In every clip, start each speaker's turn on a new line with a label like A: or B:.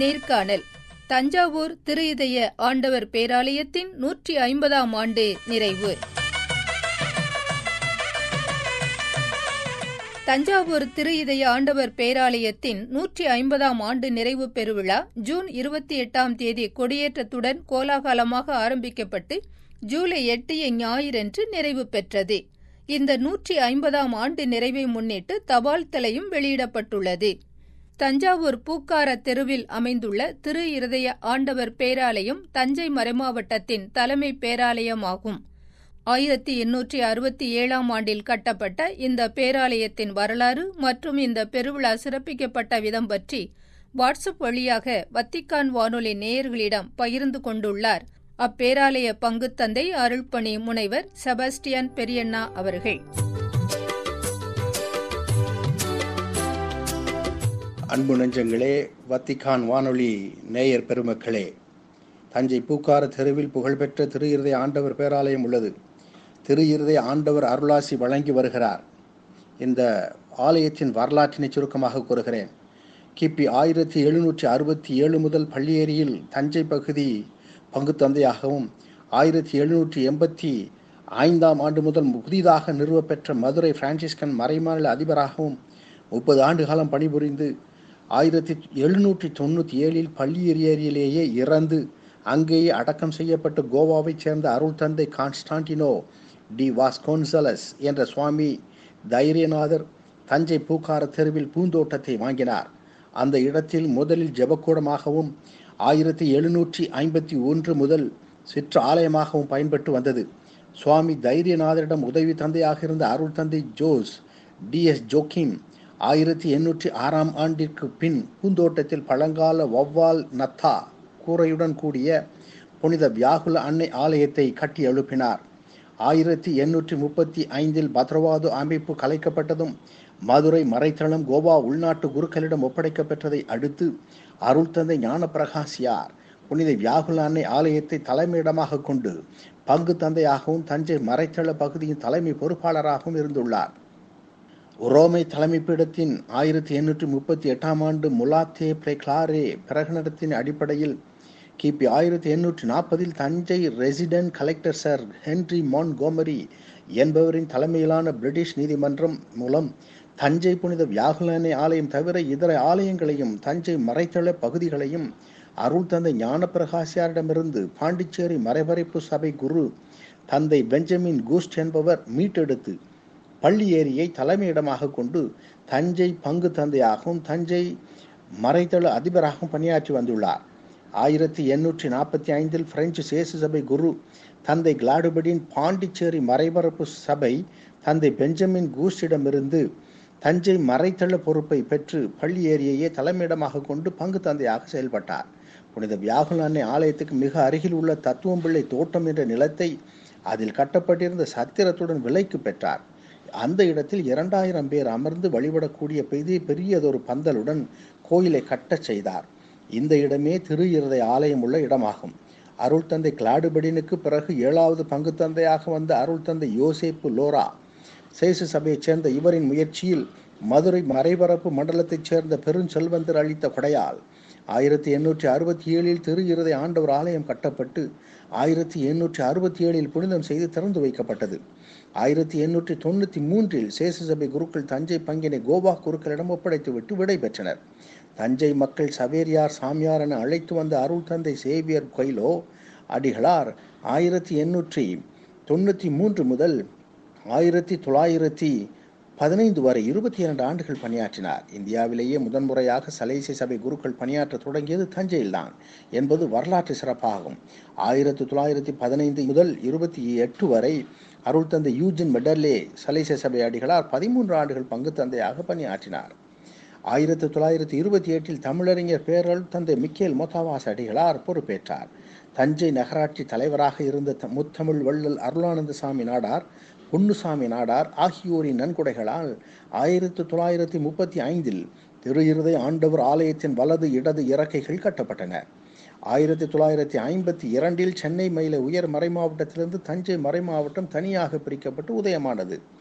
A: நேர்காணல் தஞ்சாவூர் திரு இதய ஆண்டவர் பேராலயத்தின் நூற்றி ஐம்பதாம் ஆண்டு நிறைவு தஞ்சாவூர் திரு இதய ஆண்டவர் பேராலயத்தின் நூற்றி ஐம்பதாம் ஆண்டு நிறைவு பெருவிழா ஜூன் இருபத்தி எட்டாம் தேதி கொடியேற்றத்துடன் கோலாகலமாக ஆரம்பிக்கப்பட்டு ஜூலை எட்டு ஞாயிறன்று நிறைவு பெற்றது இந்த நூற்றி ஐம்பதாம் ஆண்டு நிறைவை முன்னிட்டு தபால் தலையும் வெளியிடப்பட்டுள்ளது தஞ்சாவூர் பூக்கார தெருவில் அமைந்துள்ள திரு இருதய ஆண்டவர் பேராலயம் தஞ்சை மறைமாவட்டத்தின் தலைமை பேராலயமாகும் ஆயிரத்தி எண்ணூற்றி அறுபத்தி ஏழாம் ஆண்டில் கட்டப்பட்ட இந்த பேராலயத்தின் வரலாறு மற்றும் இந்த பெருவிழா சிறப்பிக்கப்பட்ட விதம் பற்றி வாட்ஸ்அப் வழியாக வத்திக்கான் வானொலி நேயர்களிடம் பகிர்ந்து கொண்டுள்ளார் அப்பேராலய பங்குத்தந்தை அருள்பணி முனைவர் செபாஸ்டியன் பெரியண்ணா அவர்கள்
B: அன்பு நெஞ்சங்களே வத்திக்கான் வானொலி நேயர் பெருமக்களே தஞ்சை பூக்கார தெருவில் புகழ்பெற்ற திரு இருதய ஆண்டவர் பேராலயம் உள்ளது திரு இருதய ஆண்டவர் அருளாசி வழங்கி வருகிறார் இந்த ஆலயத்தின் வரலாற்றினை சுருக்கமாக கூறுகிறேன் கிபி ஆயிரத்தி எழுநூற்றி அறுபத்தி ஏழு முதல் பள்ளியேரியில் தஞ்சை பகுதி பங்கு தந்தையாகவும் ஆயிரத்தி எழுநூற்றி எண்பத்தி ஐந்தாம் ஆண்டு முதல் புதிதாக நிறுவப்பெற்ற மதுரை பிரான்சிஸ்கன் மறைமாநில அதிபராகவும் முப்பது ஆண்டு காலம் பணிபுரிந்து ஆயிரத்தி எழுநூற்றி தொண்ணூற்றி ஏழில் பள்ளியேரியிலேயே இறந்து அங்கேயே அடக்கம் செய்யப்பட்டு கோவாவைச் சேர்ந்த அருள் தந்தை கான்ஸ்டான்டினோ டி வாஸ்கோன்சலஸ் என்ற சுவாமி தைரியநாதர் தஞ்சை பூக்கார தெருவில் பூந்தோட்டத்தை வாங்கினார் அந்த இடத்தில் முதலில் ஜெபக்கூடமாகவும் ஆயிரத்தி எழுநூற்றி ஐம்பத்தி ஒன்று முதல் சிற்று ஆலயமாகவும் பயன்பட்டு வந்தது சுவாமி தைரியநாதரிடம் உதவி தந்தையாக இருந்த அருள் தந்தை ஜோஸ் டி எஸ் ஜோக்கிம் ஆயிரத்தி எண்ணூற்றி ஆறாம் ஆண்டிற்கு பின் பூந்தோட்டத்தில் பழங்கால வவ்வால் நத்தா கூரையுடன் கூடிய புனித வியாகுல அன்னை ஆலயத்தை கட்டி எழுப்பினார் ஆயிரத்தி எண்ணூற்றி முப்பத்தி ஐந்தில் பத்ரவாது அமைப்பு கலைக்கப்பட்டதும் மதுரை மறைத்தளம் கோவா உள்நாட்டு குருக்களிடம் ஒப்படைக்கப்பட்டதை அடுத்து அருள் தந்தை ஞான பிரகாசியார் புனித வியாகுல அன்னை ஆலயத்தை தலைமையிடமாக கொண்டு பங்கு தந்தையாகவும் தஞ்சை மறைத்தள பகுதியின் தலைமை பொறுப்பாளராகவும் இருந்துள்ளார் ரோமை தலைமை பீடத்தின் ஆயிரத்தி எண்ணூற்றி முப்பத்தி எட்டாம் ஆண்டு முலாத்தே பிரெக்லாரே பிரகடனத்தின் அடிப்படையில் கிபி ஆயிரத்தி எண்ணூற்றி நாற்பதில் Thanjai resident collector sir Henry Montgomery என்பவரின் தலைமையிலான பிரிட்டிஷ் நீதிமன்றம் மூலம் தஞ்சை புனித வியாகுலனை ஆலயம் தவிர இதர ஆலயங்களையும் தஞ்சை மறைத்தள பகுதிகளையும் அருள் தந்தை ஞானப்பிரகாசியாரிடமிருந்து பாண்டிச்சேரி மறைவரைப்பு சபை குரு தந்தை பெஞ்சமின் கூஸ்ட் என்பவர் மீட்டெடுத்து பள்ளியேரியை தலைமையிடமாக கொண்டு தஞ்சை பங்கு தந்தையாகவும் தஞ்சை மறைத்தள அதிபராகவும் பணியாற்றி வந்துள்ளார் ஆயிரத்தி எண்ணூற்றி நாற்பத்தி ஐந்தில் பிரெஞ்சு சேசு சபை குரு தந்தை கிளாடுபடியின் பாண்டிச்சேரி மறைபரப்பு சபை தந்தை பெஞ்சமின் கூஸ்டிடமிருந்து தஞ்சை மறைத்தள பொறுப்பை பெற்று பள்ளியேரியையே தலைமையிடமாக கொண்டு பங்கு தந்தையாக செயல்பட்டார் புனித வியாகுல அன்னை ஆலயத்துக்கு மிக அருகில் உள்ள தத்துவம்பிள்ளை தோட்டம் என்ற நிலத்தை அதில் கட்டப்பட்டிருந்த சத்திரத்துடன் விலைக்கு பெற்றார் அந்த இடத்தில் இரண்டாயிரம் பேர் அமர்ந்து வழிபடக்கூடிய பெரிய பெரியதொரு பந்தலுடன் கோயிலை கட்டச் செய்தார் இந்த இடமே திரு இருதய ஆலயம் உள்ள இடமாகும் அருள் தந்தை கிளாடுபடினுக்கு பிறகு ஏழாவது பங்கு தந்தையாக வந்த அருள் தந்தை யோசேப்பு லோரா சேசு சபையைச் சேர்ந்த இவரின் முயற்சியில் மதுரை மறைபரப்பு மண்டலத்தைச் சேர்ந்த பெருஞ்செல்வந்தர் அளித்த கொடையால் ஆயிரத்தி எண்ணூற்றி அறுபத்தி ஏழில் திரு இருதை ஆண்டவர் ஆலயம் கட்டப்பட்டு ஆயிரத்தி எண்ணூற்றி அறுபத்தி ஏழில் புனிதம் செய்து திறந்து வைக்கப்பட்டது ஆயிரத்தி எண்ணூற்றி தொண்ணூற்றி மூன்றில் சேசு சபை குருக்கள் தஞ்சை பங்கினை கோவா குருக்களிடம் ஒப்படைத்துவிட்டு விடை பெற்றனர் தஞ்சை மக்கள் சவேரியார் சாமியார் என அழைத்து வந்த அருள் தந்தை சேவியர் கொயிலோ அடிகளார் ஆயிரத்தி எண்ணூற்றி தொண்ணூற்றி மூன்று முதல் ஆயிரத்தி தொள்ளாயிரத்தி பதினைந்து வரை இருபத்தி இரண்டு ஆண்டுகள் பணியாற்றினார் இந்தியாவிலேயே முதன்முறையாக சலேசிய சபை குருக்கள் பணியாற்ற தொடங்கியது தஞ்சையில்தான் என்பது வரலாற்று சிறப்பாகும் ஆயிரத்தி தொள்ளாயிரத்தி பதினைந்து முதல் இருபத்தி எட்டு வரை அருள் தந்தை யூஜின் மெடர்லே சலேசிய சபை அடிகளார் பதிமூன்று ஆண்டுகள் பங்கு தந்தையாக பணியாற்றினார் ஆயிரத்தி தொள்ளாயிரத்தி இருபத்தி எட்டில் தமிழறிஞர் பேரல் தந்தை மிக்கேல் மொத்தாவாஸ் அடிகளார் பொறுப்பேற்றார் தஞ்சை நகராட்சி தலைவராக இருந்த முத்தமிழ் வள்ளல் அருளானந்த சாமி நாடார் பொன்னுசாமி நாடார் ஆகியோரின் நன்கொடைகளால் ஆயிரத்தி தொள்ளாயிரத்தி முப்பத்தி ஐந்தில் திரு இருதை ஆண்டவர் ஆலயத்தின் வலது இடது இறக்கைகள் கட்டப்பட்டன ஆயிரத்தி தொள்ளாயிரத்தி ஐம்பத்தி இரண்டில் சென்னை மயில உயர் மறைமாவட்டத்திலிருந்து தஞ்சை மறைமாவட்டம் தனியாக பிரிக்கப்பட்டு உதயமானது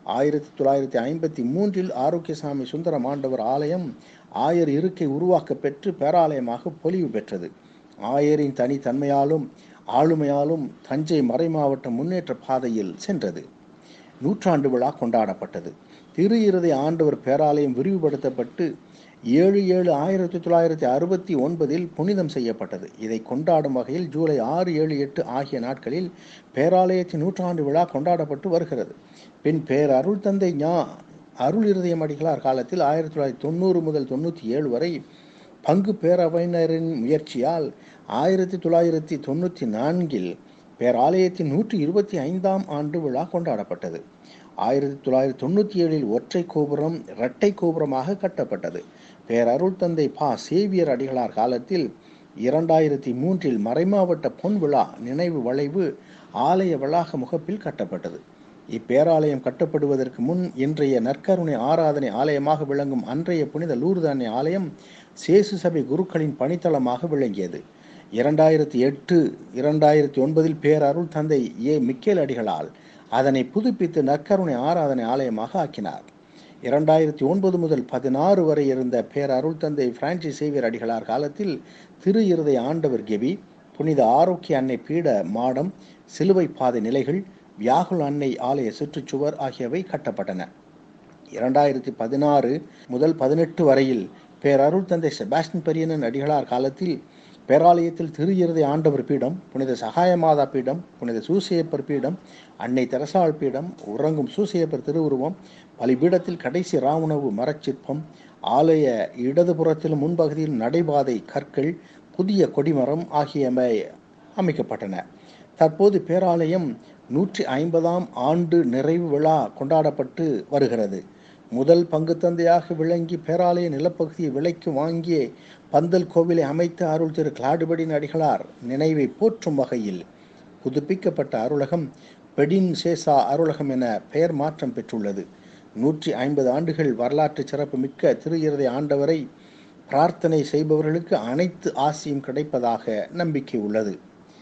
B: ஆயிரத்தி தொள்ளாயிரத்தி ஐம்பத்தி மூன்றில் ஆரோக்கியசாமி சுந்தரம் ஆண்டவர் ஆலயம் ஆயர் இருக்கை உருவாக்க பெற்று பேராலயமாக பொலிவு பெற்றது ஆயரின் தனித்தன்மையாலும் ஆளுமையாலும் தஞ்சை மறைமாவட்ட முன்னேற்ற பாதையில் சென்றது நூற்றாண்டு விழா கொண்டாடப்பட்டது திரு இருதை ஆண்டவர் பேராலயம் விரிவுபடுத்தப்பட்டு ஏழு ஏழு ஆயிரத்தி தொள்ளாயிரத்தி அறுபத்தி ஒன்பதில் புனிதம் செய்யப்பட்டது இதை கொண்டாடும் வகையில் ஜூலை ஆறு ஏழு எட்டு ஆகிய நாட்களில் பேராலயத்தின் நூற்றாண்டு விழா கொண்டாடப்பட்டு வருகிறது பின் பேர் அருள் தந்தை ஞா அருள் இருதயம் அடிகளார் காலத்தில் ஆயிரத்தி தொள்ளாயிரத்தி தொண்ணூறு முதல் தொண்ணூற்றி ஏழு வரை பங்கு பேரவையினரின் முயற்சியால் ஆயிரத்தி தொள்ளாயிரத்தி தொண்ணூற்றி நான்கில் பேராலயத்தின் நூற்றி இருபத்தி ஐந்தாம் ஆண்டு விழா கொண்டாடப்பட்டது ஆயிரத்தி தொள்ளாயிரத்தி தொண்ணூற்றி ஏழில் ஒற்றை கோபுரம் இரட்டை கோபுரமாக கட்டப்பட்டது பேரருள் தந்தை பா சேவியர் அடிகளார் காலத்தில் இரண்டாயிரத்தி மூன்றில் மறைமாவட்ட பொன் விழா நினைவு வளைவு ஆலய வளாக முகப்பில் கட்டப்பட்டது இப்பேராலயம் கட்டப்படுவதற்கு முன் இன்றைய நற்கருணை ஆராதனை ஆலயமாக விளங்கும் அன்றைய புனித லூர்தானே ஆலயம் சேசு சபை குருக்களின் பணித்தளமாக விளங்கியது இரண்டாயிரத்தி எட்டு இரண்டாயிரத்தி ஒன்பதில் பேரருள் தந்தை ஏ மிக்கேல் அடிகளால் அதனை புதுப்பித்து நற்கருணை ஆராதனை ஆலயமாக ஆக்கினார் இரண்டாயிரத்தி ஒன்பது முதல் பதினாறு வரை இருந்த பேரருள் தந்தை பிரான்சிஸ் சேவியர் அடிகளார் காலத்தில் திரு இருதை ஆண்டவர் கெபி புனித ஆரோக்கிய அன்னை பீட மாடம் சிலுவை பாதை நிலைகள் வியாகுல் அன்னை ஆலய சுற்றுச்சுவர் ஆகியவை கட்டப்பட்டன இரண்டாயிரத்தி பதினாறு முதல் பதினெட்டு வரையில் பேரருள் தந்தை செபாஸ்டின் பெரியனன் அடிகளார் காலத்தில் பேராலயத்தில் திரு இருதை ஆண்டவர் பீடம் புனித சகாயமாதா பீடம் புனித சூசியப்பர் பீடம் அன்னை தெரசாள் பீடம் உறங்கும் சூசியப்பர் திருவுருவம் பலிபீடத்தில் கடைசி ராவுணவு மரச்சிற்பம் ஆலய இடதுபுறத்திலும் முன்பகுதியில் நடைபாதை கற்கள் புதிய கொடிமரம் ஆகியவை அமைக்கப்பட்டன தற்போது பேராலயம் நூற்றி ஐம்பதாம் ஆண்டு நிறைவு விழா கொண்டாடப்பட்டு வருகிறது முதல் பங்கு தந்தையாக விளங்கி பேராலய நிலப்பகுதியை விலைக்கு வாங்கிய பந்தல் கோவிலை அமைத்த அருள் திரு கிளாடுபடின் அடிகளார் நினைவை போற்றும் வகையில் புதுப்பிக்கப்பட்ட அருளகம் பெடின் சேசா அருளகம் என பெயர் மாற்றம் பெற்றுள்ளது நூற்றி ஐம்பது ஆண்டுகள் வரலாற்று சிறப்பு மிக்க திரு இருதை ஆண்டவரை பிரார்த்தனை செய்பவர்களுக்கு அனைத்து ஆசியும் கிடைப்பதாக நம்பிக்கை உள்ளது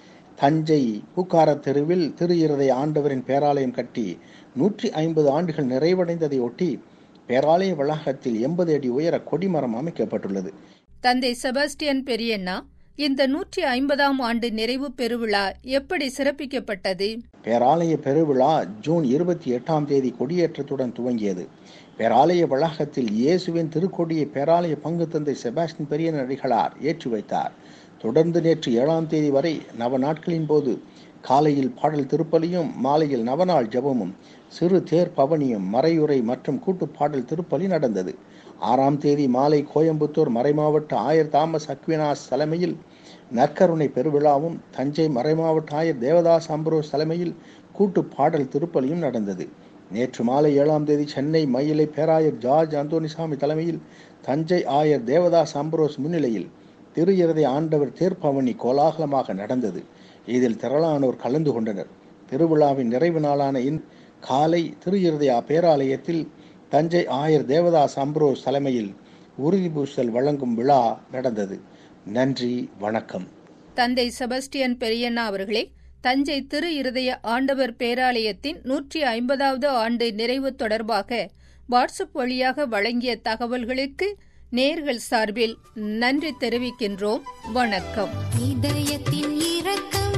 B: தஞ்சை பூக்கார தெருவில் திரு இருதை ஆண்டவரின் பேராலயம் கட்டி நூற்றி ஐம்பது ஆண்டுகள் நிறைவடைந்ததை ஒட்டி பேராலய வளாகத்தில் எண்பது அடி உயர கொடிமரம் அமைக்கப்பட்டுள்ளது
A: தந்தை செபாஸ்டியன் பெரியண்ணா இந்த நூற்றி ஐம்பதாம் ஆண்டு நிறைவு பெருவிழா எப்படி சிறப்பிக்கப்பட்டது
B: பேராலய பெருவிழா ஜூன் இருபத்தி எட்டாம் தேதி கொடியேற்றத்துடன் துவங்கியது பேராலய வளாகத்தில் இயேசுவின் திருக்கொடியை பேராலய பங்கு தந்தை செபாஸ்டின் பெரியன் அடிகளார் ஏற்றி வைத்தார் தொடர்ந்து நேற்று ஏழாம் தேதி வரை நவ நாட்களின் போது காலையில் பாடல் திருப்பலியும் மாலையில் நவநாள் ஜபமும் சிறு தேர் பவனியும் மறையுறை மற்றும் கூட்டு பாடல் திருப்பலி நடந்தது ஆறாம் தேதி மாலை கோயம்புத்தூர் மறைமாவட்ட ஆயர் தாமஸ் அக்வினாஸ் தலைமையில் நற்கருணை பெருவிழாவும் தஞ்சை மறைமாவட்ட ஆயர் தேவதாஸ் அம்பரோஸ் தலைமையில் கூட்டு பாடல் திருப்பலியும் நடந்தது நேற்று மாலை ஏழாம் தேதி சென்னை மயிலை பேராயர் ஜார்ஜ் அந்தோனிசாமி தலைமையில் தஞ்சை ஆயர் தேவதாஸ் அம்பரோஸ் முன்னிலையில் திரு இருதை ஆண்டவர் தேர்ப்பவனி கோலாகலமாக நடந்தது இதில் திரளானோர் கலந்து கொண்டனர் திருவிழாவின் நிறைவு நாளான இன் காலை திரு இருதயா பேராலயத்தில் தஞ்சை ஆயர் தேவதாஸ் அம்ப்ரோஸ் தலைமையில் உறுதி பூசல் வழங்கும் விழா நடந்தது நன்றி வணக்கம்
A: தந்தை செபஸ்டியன் பெரியண்ணா அவர்களே தஞ்சை திரு இருதய ஆண்டவர் பேராலயத்தின் நூற்றி ஐம்பதாவது ஆண்டு நிறைவு தொடர்பாக வாட்ஸ்அப் வழியாக வழங்கிய தகவல்களுக்கு நேர்கள் சார்பில் நன்றி தெரிவிக்கின்றோம் வணக்கம்
C: இதயத்தின் இரக்கம்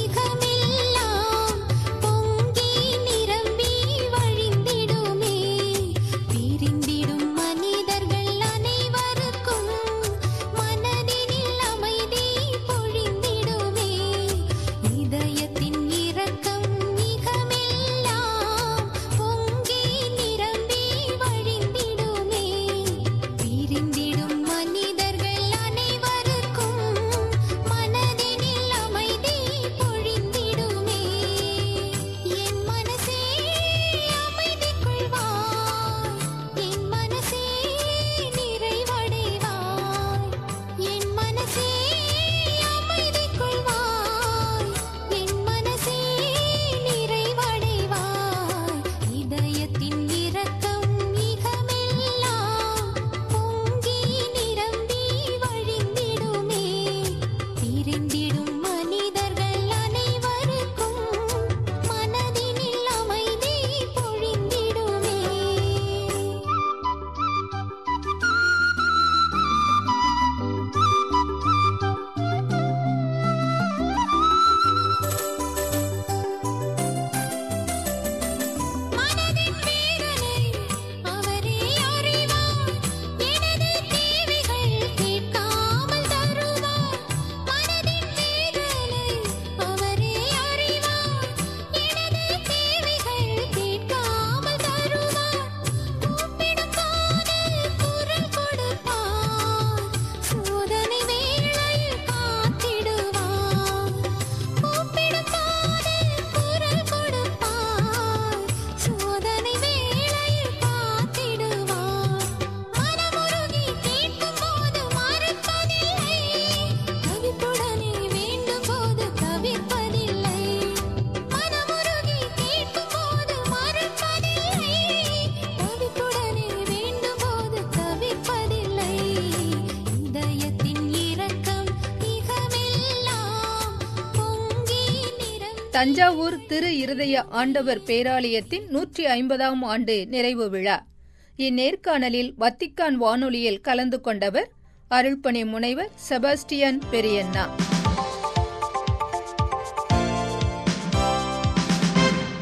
C: மிகமெல்லாம் பொங்கி நிரம்பி வழிந்திடுமே பிரிந்திடும் மனிதர்கள் அனைவருக்கும் மனதினில் அமைதி பொழிந்திடுமே இதயத்தின் இரக்கம் மிகமெல்லாம் பொங்கி நிரம்பி வழிந்திடுமே பிரிந்திடும் மனிதர்கள் அனைவருக்கும் மனதினில்
A: தஞ்சாவூர் திரு இருதய ஆண்டவர் பேராலயத்தின் நூற்றி ஐம்பதாம் ஆண்டு நிறைவு விழா இந்நேர்காணலில் வத்திக்கான் வானொலியில் கலந்து கொண்டவர் அருள்பணி முனைவர் செபாஸ்டியன் பெரியண்ணா